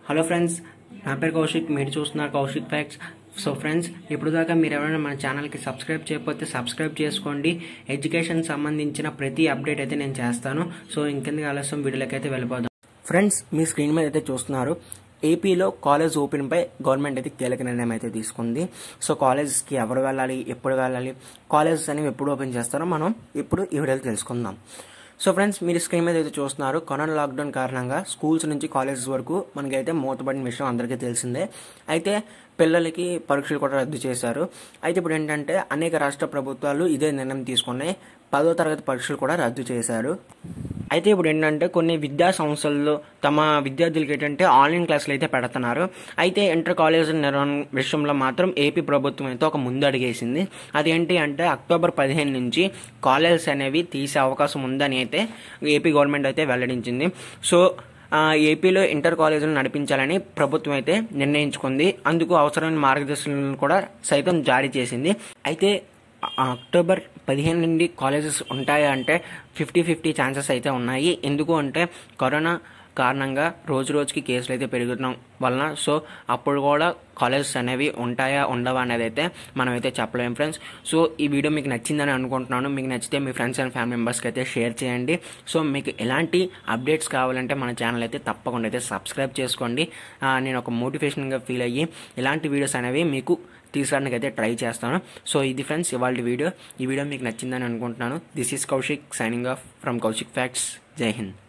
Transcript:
hello friends నా పేరు కౌశిక్ మీరు చూస్తున్నారు కౌశిక్ ఫ్యాక్ట్స్ సో ఫ్రెండ్స్ ఇప్పుడు దాకా మీరు ఎవరైనా మన ఛానల్కి సబ్స్క్రైబ్ చేయకపోతే సబ్స్క్రైబ్ చేసుకోండి ఎడ్యుకేషన్ సంబంధించిన ప్రతి అప్డేట్ అయితే నేను చేస్తాను సో ఇంకెందుకు ఆలస్యం వీడియోలోకి అయితే వెళ్ళిపోదాం ఫ్రెండ్స్ మీ స్క్రీన్ మీద అయితే చూస్తున్నారు ఏపీలో కాలేజ్ ఓపెన్పై గవర్నమెంట్ అయితే కీలక నిర్ణయం అయితే తీసుకుంది సో కాలేజ్కి ఎవరు వెళ్ళాలి ఎప్పుడు వెళ్ళాలి కాలేజెస్ అనేవి ఎప్పుడు ఓపెన్ చేస్తారో మనం ఇప్పుడు ఈ వీడియోలో తెలుసుకుందాం సో ఫ్రెండ్స్ మీరు స్క్రీన్ మీద అయితే చూస్తున్నారు కరోనా లాక్డౌన్ కారణంగా స్కూల్స్ నుంచి కాలేజెస్ వరకు మనకైతే మూతపడిన విషయం అందరికీ తెలిసిందే అయితే పిల్లలకి పరీక్షలు కూడా రద్దు చేశారు అయితే ఇప్పుడు ఏంటంటే అనేక రాష్ట్ర ప్రభుత్వాలు ఇదే నిర్ణయం తీసుకున్నాయి పదో తరగతి పరీక్షలు కూడా రద్దు చేశారు అయితే ఇప్పుడు ఏంటంటే కొన్ని విద్యా సంస్థల్లో తమ విద్యార్థులకి ఏంటంటే ఆన్లైన్ క్లాసులు అయితే పెడుతున్నారు అయితే ఇంటర్ కాలేజ్ నిర్వహణ విషయంలో మాత్రం ఏపీ ప్రభుత్వం అయితే ఒక ముందు అడిగేసింది అదేంటి అంటే అక్టోబర్ పదిహేను నుంచి కాలేజెస్ అనేవి తీసే అవకాశం ఉందని అయితే ఏపీ గవర్నమెంట్ అయితే వెల్లడించింది సో ఆ, ఏపీలో ఇంటర్ కాలేజీలు నడిపించాలని ప్రభుత్వం అయితే నిర్ణయించుకుంది అందుకు అవసరమైన మార్గదర్శకాలను కూడా సైతం జారీ చేసింది అయితే ఆ అక్టోబర్ పదిహేను నుండి కాలేజెస్ ఉంటాయా అంటే ఫిఫ్టీ ఫిఫ్టీ ఛాన్సెస్ అయితే ఉన్నాయి ఎందుకు అంటే కరోనా కారణంగా రోజు రోజుకి కేసులు అయితే పెరుగుతున్నాం వలన సో అప్పుడు కూడా కాలేజెస్ అనేవి ఉంటాయా ఉండవా అనేది అయితే మనమైతే చెప్పలేం ఫ్రెండ్స్ సో ఈ వీడియో మీకు నచ్చిందని అనుకుంటున్నాను మీకు నచ్చితే మీ ఫ్రెండ్స్ అండ్ ఫ్యామిలీ మెంబర్స్కి అయితే షేర్ చేయండి సో మీకు ఎలాంటి అప్డేట్స్ కావాలంటే మన ఛానల్ అయితే తప్పకుండా అయితే సబ్స్క్రైబ్ చేసుకోండి ఆ, నేను ఒక మోటివేషన్గా ఫీల్ అయ్యి ఇలాంటి వీడియోస్ అనేవి మీకు తీసుకురావడానికి అయితే ట్రై చేస్తాను సో ఇది ఫ్రెండ్స్ ఇవాళ వీడియో ఈ వీడియో మీకు నచ్చిందని అనుకుంటున్నాను this is Kaushik signing off from Kaushik facts Jai Hind